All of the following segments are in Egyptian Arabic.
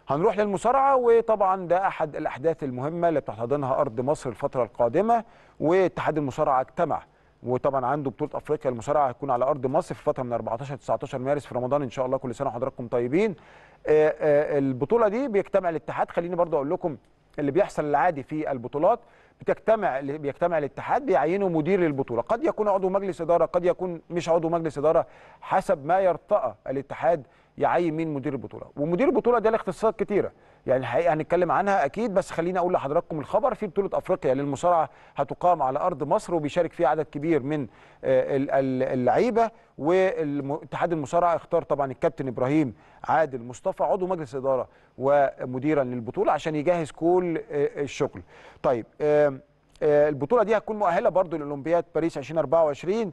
هنروح للمصارعه وطبعا ده احد الاحداث المهمه اللي بتحتضنها ارض مصر الفتره القادمه واتحاد المصارعه اجتمع وطبعا عنده بطوله افريقيا المصارعه هتكون على ارض مصر في فتره من 14 ل 19 مارس في رمضان ان شاء الله كل سنه وحضراتكم طيبين آه، آه، البطوله دي بيجتمع الاتحاد خليني برضو اقول لكم اللي بيحصل العادي في البطولات بتجتمع بيجتمع الاتحاد بيعينوا مدير للبطوله قد يكون عضو مجلس اداره قد يكون مش عضو مجلس اداره حسب ما يرتقى الاتحاد يعين مين مدير البطوله ومدير البطوله ده له اختصاصات كتيره يعني الحقيقه هنتكلم عنها اكيد بس خليني اقول لحضراتكم الخبر في بطوله افريقيا للمصارعه هتقام على ارض مصر وبيشارك فيها عدد كبير من آه، ال- ال- اللعيبه واتحاد المصارعه اختار طبعا الكابتن ابراهيم عادل مصطفى عضو مجلس اداره ومديرا للبطوله عشان يجهز كل آه، الشغل طيب آم، آه، البطوله دي هتكون مؤهله برضو لاولمبياد باريس 2024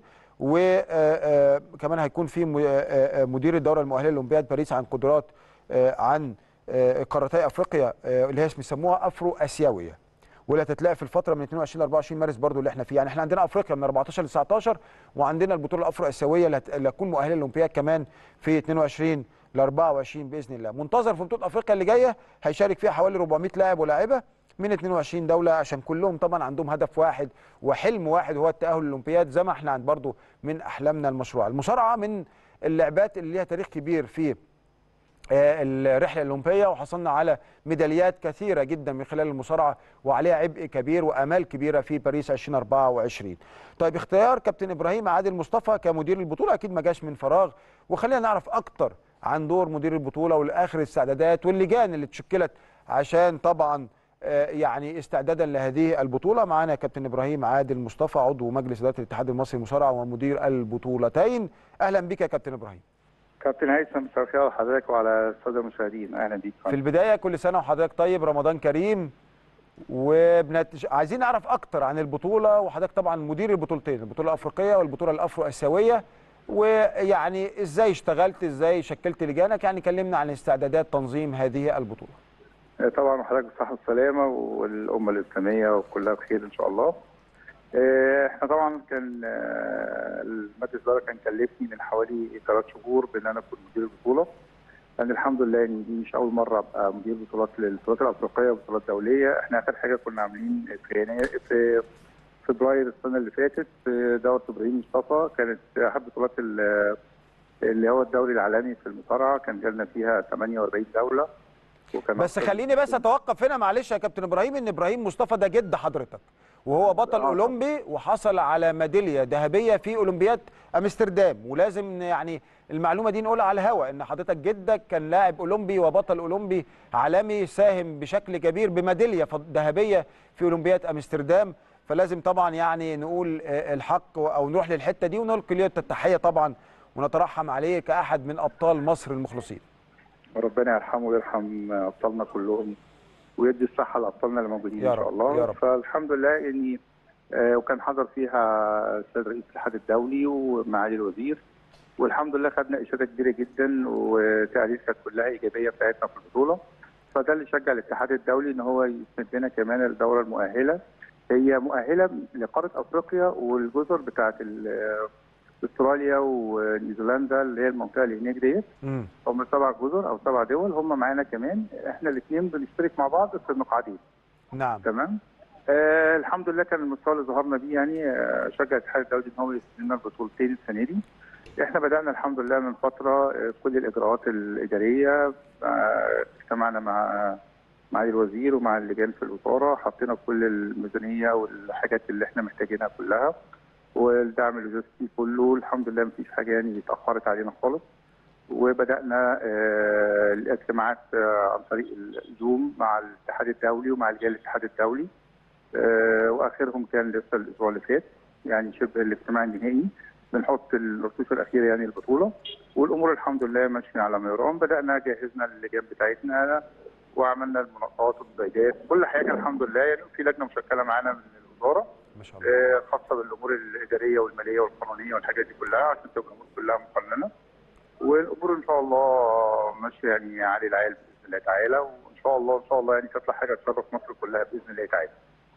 وكمان هيكون في م- آه، آه، مدير الدوره المؤهله لاولمبياد باريس عن قدرات آه، عن آه، قارتي افريقيا آه، اللي هي بيسموها افرو اسيويه واللي هتتلعب في الفتره من 22 ل 24 مارس برضو اللي احنا فيه يعني احنا عندنا افريقيا من 14 ل 19 وعندنا البطوله الافرو اسيويه اللي هت- اللي هتكون مؤهله للاولمبياد كمان في 22 ل 24 باذن الله منتظر في بطوله افريقيا اللي جايه هيشارك فيها حوالي 400 لاعب ولاعبه من 22 دوله عشان كلهم طبعا عندهم هدف واحد وحلم واحد هو التاهل للاولمبياد زي ما احنا عند برضو من احلامنا المشروع المصارعه من اللعبات اللي ليها تاريخ كبير في آه، الرحله الاولمبيه وحصلنا على ميداليات كثيره جدا من خلال المصارعه وعليها عبء كبير وامال كبيره في باريس 2024 طيب اختيار كابتن ابراهيم عادل مصطفى كمدير البطوله اكيد ما جاش من فراغ وخلينا نعرف اكتر عن دور مدير البطوله والاخر الاستعدادات واللجان اللي اتشكلت عشان طبعا آه، يعني استعدادا لهذه البطوله معانا كابتن ابراهيم عادل مصطفى عضو مجلس اداره الاتحاد المصري للمصارعه ومدير البطولتين اهلا بك يا كابتن ابراهيم كابتن هيثم مساء الخير على حضرتك وعلى الساده المشاهدين اهلا بيك في البدايه كل سنه وحضرتك طيب رمضان كريم وبنت... عايزين نعرف اكتر عن البطوله وحضرتك طبعا مدير البطولتين البطوله الافريقيه والبطوله الافرو اسيويه ويعني ازاي اشتغلت ازاي شكلت لجانك يعني كلمنا عن استعدادات تنظيم هذه البطوله طبعا حضرتك بالصحه والسلامه والامه الاسلاميه وكلها بخير ان شاء الله آه، احنا طبعا كان آه، المجلس الاداره كان كلفني من حوالي ثلاث شهور بان انا اكون مدير البطوله لان الحمد لله ان دي مش اول مره ابقى مدير بطولات للبطولات الافريقيه وبطولات دوليه احنا اخر حاجه كنا عاملين في يناير في فبراير السنه اللي فاتت في دوره ابراهيم مصطفى كانت احد بطولات ال- اللي هو الدوري العالمي في المصارعه كان جالنا فيها 48 دوله وكان بس خليني بس اتوقف هنا معلش يا كابتن ابراهيم ان ابراهيم مصطفى ده جد حضرتك وهو بطل آه. اولمبي وحصل على ميداليه ذهبيه في اولمبياد امستردام ولازم يعني المعلومه دي نقولها على الهواء ان حضرتك جدك كان لاعب اولمبي وبطل اولمبي عالمي ساهم بشكل كبير بميداليه فض- ذهبيه في اولمبياد امستردام فلازم طبعا يعني نقول آه، الحق او نروح للحته دي ونلقي له التحيه طبعا ونترحم عليه كاحد من ابطال مصر المخلصين ربنا يرحمه ويرحم ابطالنا كلهم ويدي الصحه لابطالنا اللي موجودين يا ان شاء رب، الله يا رب. فالحمد لله اني آه، وكان حضر فيها السيد رئيس الاتحاد الدولي ومعالي الوزير والحمد لله خدنا اشاده كبيره جدا وتقارير كانت كلها ايجابيه بتاعتنا في البطوله فده اللي شجع الاتحاد الدولي ان هو يسند لنا كمان الدوره المؤهله هي مؤهله لقاره افريقيا والجزر بتاعت ال- استراليا ونيوزيلندا اللي هي المنطقه اللي هناك ديت امم هم سبع جزر او سبع دول هم معانا كمان احنا الاثنين بنشترك مع بعض في المقعدين نعم تمام آه الحمد لله كان المستوى اللي ظهرنا بيه يعني آه شجع الاتحاد الدولي ان هو يسلم لنا البطولتين السنه دي احنا بدانا الحمد لله من فتره آه كل الاجراءات الاداريه آه اجتمعنا مع معالي الوزير ومع اللجان في الوزاره حطينا كل الميزانيه والحاجات اللي احنا محتاجينها كلها والدعم اللوجستي كله الحمد لله مفيش حاجه يعني اتاخرت علينا خالص وبدانا آه، الاجتماعات آه، عن طريق الزوم مع الاتحاد الدولي ومع رجال الاتحاد الدولي آه، واخرهم كان لسه الاسبوع اللي فات يعني شبه الاجتماع النهائي بنحط الرصيف الاخيره يعني البطوله والامور الحمد لله ماشيه على ما يرام بدانا جهزنا اللجان بتاعتنا وعملنا المناقصات والبيدات كل حاجه الحمد لله يعني في لجنه مشكله معانا من الوزاره ما شاء الله آه، خاصه بالامور الاداريه والماليه والقانونيه والحاجات دي كلها عشان تبقى الامور كلها مقننه والامور ان شاء الله ماشيه يعني على العال باذن الله تعالى وان شاء الله ان شاء الله يعني تطلع حاجه تشرف مصر كلها باذن الله تعالى.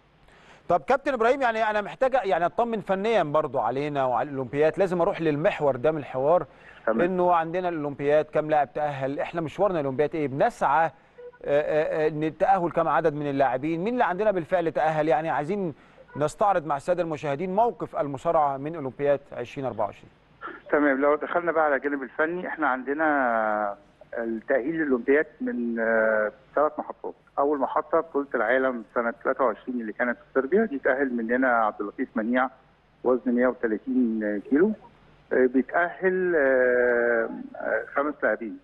طب كابتن ابراهيم يعني انا محتاج يعني اطمن فنيا برضو علينا وعلى الاولمبياد لازم اروح للمحور ده من الحوار تمام. انه عندنا الاولمبياد كام لاعب تاهل احنا مشوارنا الاولمبياد ايه بنسعى آه، آه، آه، ان التاهل كم عدد من اللاعبين مين اللي عندنا بالفعل تاهل يعني عايزين نستعرض مع الساده المشاهدين موقف المصارعه من اولمبياد 2024 تمام لو دخلنا بقى على الجانب الفني احنا عندنا التأهيل للأولمبياد من آه، ثلاث محطات أول محطة بطولة العالم سنة 23 اللي كانت في صربيا دي تأهل مننا عبد اللطيف منيع وزن 130 كيلو آه، بيتأهل آه، آه، خمس لاعبين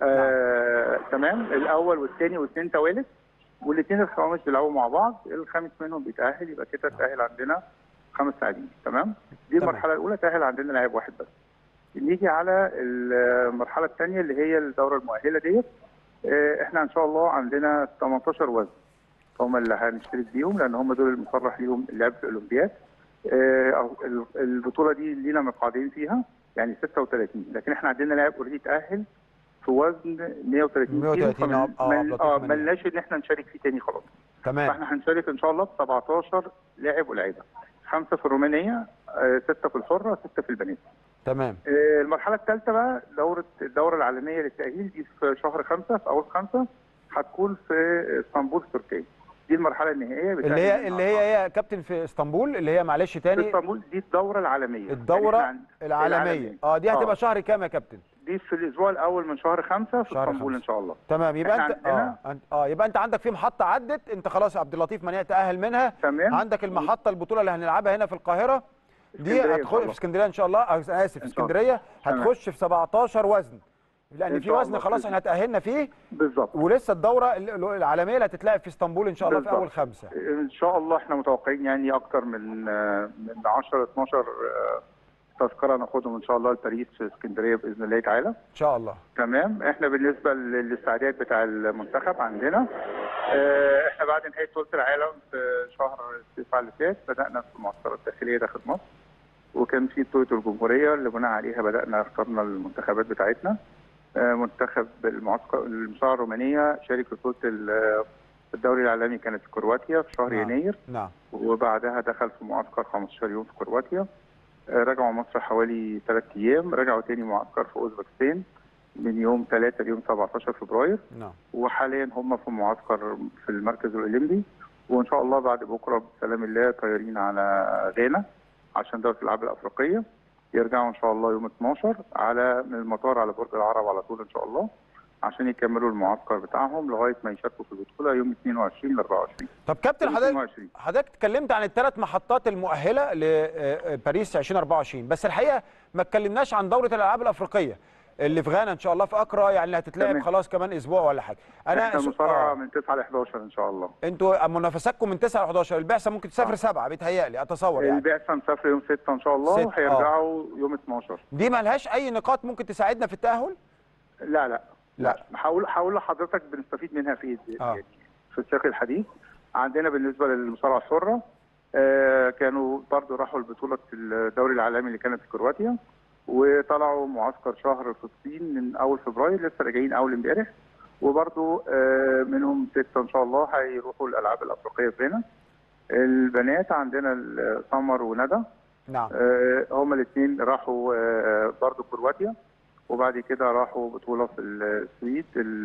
آه، تمام الأول والثاني والاثنين توالت والاثنين الخوامس بيلعبوا مع بعض الخامس منهم بيتأهل يبقى كده تأهل عندنا خمس لاعبين تمام دي تمام. المرحلة الأولى تأهل عندنا لاعب واحد بس نيجي على المرحلة الثانية اللي هي الدورة المؤهلة ديت آه، احنا ان شاء الله عندنا 18 وزن هم اللي هنشترك بيهم لان هم دول المصرح ليهم اللعب في الاولمبياد آه، أو ال- البطولة دي لينا مقعدين فيها يعني 36 لكن احنا عندنا لاعب اوريدي تأهل في وزن 130 كيلو 130 فمن- آه، آه، عبد من- اللطيف اه منيع. ملناش ان احنا نشارك فيه تاني خلاص تمام فاحنا هنشارك ان شاء الله ب 17 لاعب ولاعيبه خمسه في الرومانيه آه، سته في الحره سته في البنات تمام آه، المرحلة الثالثة بقى دورة الدورة العالمية للتأهيل دي في شهر خمسة في أول خمسة هتكون في اسطنبول في تركيا. دي المرحلة النهائية اللي بتأهل هي اللي هي يا كابتن في اسطنبول اللي هي معلش في تاني اسطنبول دي الدورة العالمية. يعني الدوره إحنا عن- العالميه اه دي هتبقى آه. شهر كام يا كابتن دي في الأسبوع الأول من شهر خمسة في شهر اسطنبول خمسة. إن شاء الله. تمام يبقى إحنا انت عندنا- اه أنت- اه يبقى انت عندك في محطه عدت انت خلاص يا عبد اللطيف منيع تاهل منها تمام عندك المحطه البطوله اللي هنلعبها هنا في القاهره دي اسكندرية إن شاء هتخش الله. في اسكندريه ان شاء الله آه، اسف في إن شاء الله. اسكندريه تمام. هتخش في 17 وزن لان إن في شاء وزن الله. خلاص احنا تاهلنا فيه بالظبط. ولسه الدوره ال- ال- العالميه اللي هتتلعب في اسطنبول ان شاء الله في بالظبط. اول خمسه إن شاء الله إحنا متوقعين يعني أكتر من آه، من 10 12 آه، تذكرة ناخدهم إن شاء الله لباريس في اسكندرية بإذن الله تعالى. ان شاء الله تمام احنا بالنسبه للاستعداد بتاع المنتخب عندنا اه، احنا بعد نهايه بطوله العالم في شهر 9 اللي فات بدانا في المعسكرات الداخليه داخل مصر وكان في بطوله الجمهوريه اللي بناء عليها بدانا اخترنا المنتخبات بتاعتنا اه، منتخب المعسكر المصارعه الرومانيه شارك في بطوله ال- الدوري العالمي كانت في كرواتيا في شهر نعم. يناير نعم وبعدها دخل في معسكر 15 يوم في كرواتيا آه، رجعوا مصر حوالي ثلاث ايام رجعوا تاني معسكر في اوزبكستان من يوم 3 ليوم 17 فبراير نعم وحاليا هم في معسكر في المركز الاولمبي وان شاء الله بعد بكره بسلام الله طايرين على غانا عشان دوره الالعاب الافريقيه يرجعوا ان شاء الله يوم 12 على من المطار على برج العرب على طول ان شاء الله عشان يكملوا المعسكر بتاعهم لغايه ما يشاركوا في البطوله يوم 22 ل 24 طب كابتن يوم حضرتك 22 حضرتك اتكلمت عن الثلاث محطات المؤهله لباريس 2024 بس الحقيقه ما اتكلمناش عن دوره الالعاب الافريقيه اللي في غانا ان شاء الله في اكرا يعني اللي هتتلعب تمام. خلاص كمان اسبوع ولا حاجه احنا سو- المصارعه آه. من 9 ل 11 ان شاء الله انتوا منافساتكم من 9 ل 11 البعثه ممكن تسافر آه. سبعه بيتهيألي اتصور يعني البعثه مسافره يوم 6 ان شاء الله ستة، وهيرجعوا يوم 12 دي ما لهاش اي نقاط ممكن تساعدنا في التاهل لا لا لا. هقول هقول لحضرتك بنستفيد منها في ايه آه. يعني في السياق الحديث عندنا بالنسبه للمصارعه الحره آه كانوا برضو راحوا لبطوله الدوري العالمي اللي كانت في كرواتيا وطلعوا معسكر شهر في الصين من اول فبراير لسه راجعين اول امبارح وبرضو آه منهم سته ان شاء الله هيروحوا الالعاب الافريقيه في غانا البنات عندنا سمر وندى نعم آه، هما الاثنين راحوا آه، برضو كرواتيا وبعد كده راحوا بطوله في السويد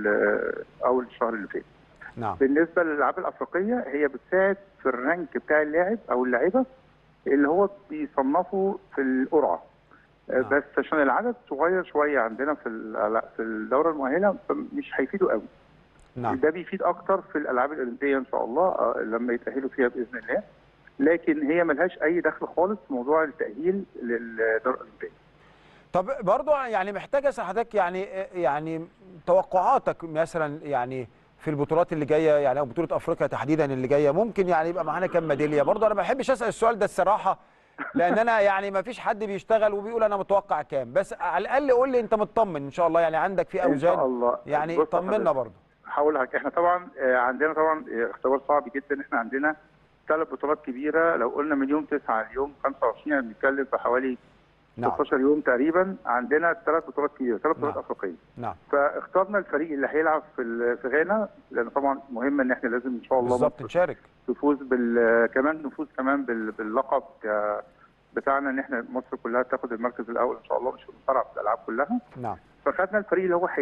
ال- اول الشهر اللي فات. نعم بالنسبه للالعاب الافريقيه هي بتساعد في الرانك بتاع اللاعب او اللاعبه اللي هو بيصنفوا في القرعه. آه، نعم. بس عشان العدد صغير شويه عندنا في ال- في الدوره المؤهله مش هيفيدوا قوي. نعم ده بيفيد اكتر في الالعاب الاولمبيه ان شاء الله آه، لما يتاهلوا فيها باذن الله لكن هي ملهاش اي دخل خالص في موضوع التاهيل للدورة الاولمبيه طب برضو يعني محتاج اسال حضرتك يعني يعني توقعاتك مثلا يعني في البطولات اللي جايه يعني او بطوله افريقيا تحديدا اللي جايه ممكن يعني يبقى معانا كام ميداليه برضو انا ما بحبش اسال السؤال ده الصراحه لان انا يعني ما فيش حد بيشتغل وبيقول انا متوقع كام بس على الاقل قول لي انت مطمن ان شاء الله يعني عندك في ان شاء اوزان الله يعني بص طمنا حضرتك، برضو هقول لك احنا طبعا آه، عندنا طبعا آه، اختبار صعب جدا احنا عندنا ثلاث بطولات كبيره لو قلنا من يوم 9 ليوم 25 يعني بنتكلم في حوالي نعم 16 يوم تقريبا عندنا ثلاث بطولات كبيره ثلاث بطولات نعم. افريقيه نعم فاخترنا الفريق اللي هيلعب في ال- في غانا لان طبعا مهم ان احنا لازم ان شاء الله بالظبط مصر نشارك تفوز بال كمان نفوز كمان بال... باللقب ك- بتاعنا ان احنا مصر كلها تاخد المركز الاول ان شاء الله مش المصارعه في الالعاب كلها نعم فخدنا الفريق اللي هو هيلعب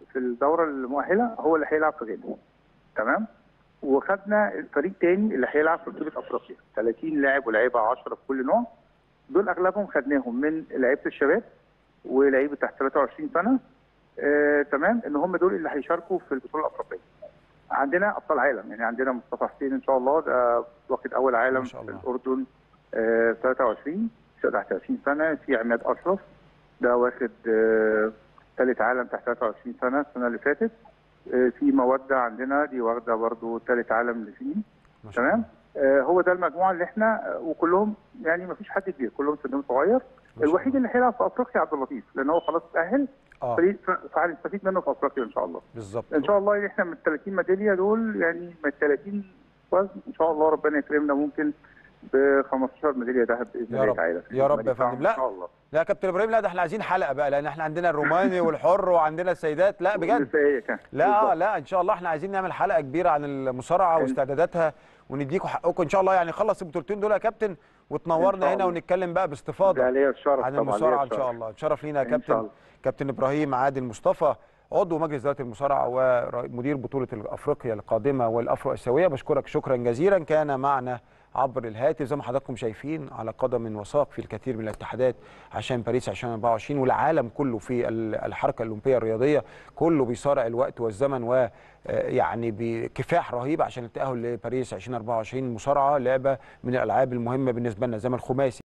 في الدوره المؤهله هو اللي هيلعب في غانا تمام وخدنا الفريق تاني اللي هيلعب في بطوله افريقيا 30 لاعب ولاعيبه 10 في كل نوع دول اغلبهم خدناهم من لعيبه الشباب ولعيبه تحت 23 سنه آه، تمام ان هم دول اللي هيشاركوا في البطوله الافريقيه. عندنا ابطال عالم يعني عندنا مصطفى حسين ان شاء الله ده واخد اول عالم ما شاء في الله. الاردن آه، 23 تحت 30 سنه في عماد اشرف ده واخد آه، ثالث عالم تحت 23 سنه السنه اللي فاتت آه، في موده عندنا دي واخده برضو ثالث عالم لسنين ما شاء تمام آه، هو ده المجموعه اللي احنا آه، وكلهم يعني ما فيش حد كبير كلهم سنهم صغير شاء الوحيد اللي هيلعب في افريقيا عبد اللطيف لان هو خلاص اتاهل اه فريق فهنستفيد منه في افريقيا ان شاء الله بالظبط ان شاء الله احنا من ال 30 ميداليه دول يعني من ال 30 وزن ان شاء الله ربنا يكرمنا ممكن ب 15 ميداليه ذهب باذن يا الله رب. تعالى يا رب يا بتاعهم فندم. لا. ان شاء الله لا يا كابتن ابراهيم لا ده احنا عايزين حلقه بقى لان احنا عندنا الروماني والحر وعندنا السيدات لا بجد النسائية كان. لا آه، بالظبط. لا ان شاء الله احنا عايزين نعمل حلقه كبيره عن المصارعه إن- واستعداداتها ونديكم حقكم ان شاء الله يعني خلص البطولتين دول يا كابتن إن وتنورنا شاء هنا الله. ونتكلم بقى ده باستفاضه ليا الشرف عن طبعا المصارعه ليا ان شاء الشرف. الله تشرف لينا يا إن شاء كابتن الله. كابتن ابراهيم عادل مصطفى عضو مجلس اداره المصارعه ومدير بطوله افريقيا القادمه والافرو اسيويه بشكرك شكرا جزيلا كان معنا عبر الهاتف زي ما حضراتكم شايفين على قدم وساق في الكثير من الاتحادات عشان باريس 2024 والعالم كله في ال- الحركه الاولمبيه الرياضيه كله بيصارع الوقت والزمن ويعني بكفاح رهيب عشان التاهل لباريس 2024 المصارعه لعبه من الالعاب المهمه بالنسبه لنا زي ما الخماسي